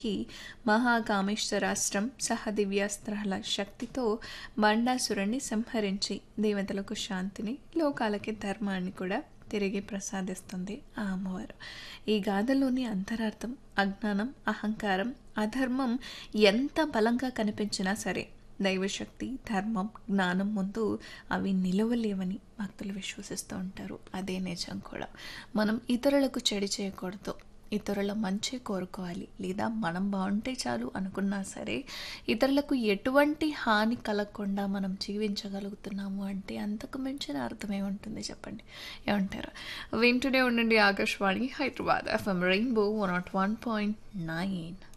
కి మహాకామేశ్వరాస్త్రం సహదివ్యాస్త్రాల శక్తితో బండాసురుణ్ణి సంహరించి దేవతలకు శాంతిని లోకాలకి ధర్మాన్ని కూడా తిరిగి ప్రసాదిస్తుంది ఆ అమ్మవారు ఈ గాథలోని అంతరార్థం అజ్ఞానం అహంకారం అధర్మం ఎంత బలంగా కనిపించినా సరే దైవశక్తి ధర్మం జ్ఞానం ముందు అవి నిలవలేవని భక్తులు విశ్వసిస్తూ ఉంటారు అదే నిజం కూడా మనం ఇతరులకు చెడు చేయకూడదు ఇతరుల మంచి కోరుకోవాలి లేదా మనం బాగుంటే చాలు అనుకున్నా సరే ఇతరులకు ఎటువంటి హాని కలగకుండా మనం జీవించగలుగుతున్నాము అంటే అంతకు మించిన అర్థం ఏముంటుంది చెప్పండి ఏమంటారు వింటూనే ఉండండి Akashvani Hyderabad FM rainbow one nought one point nine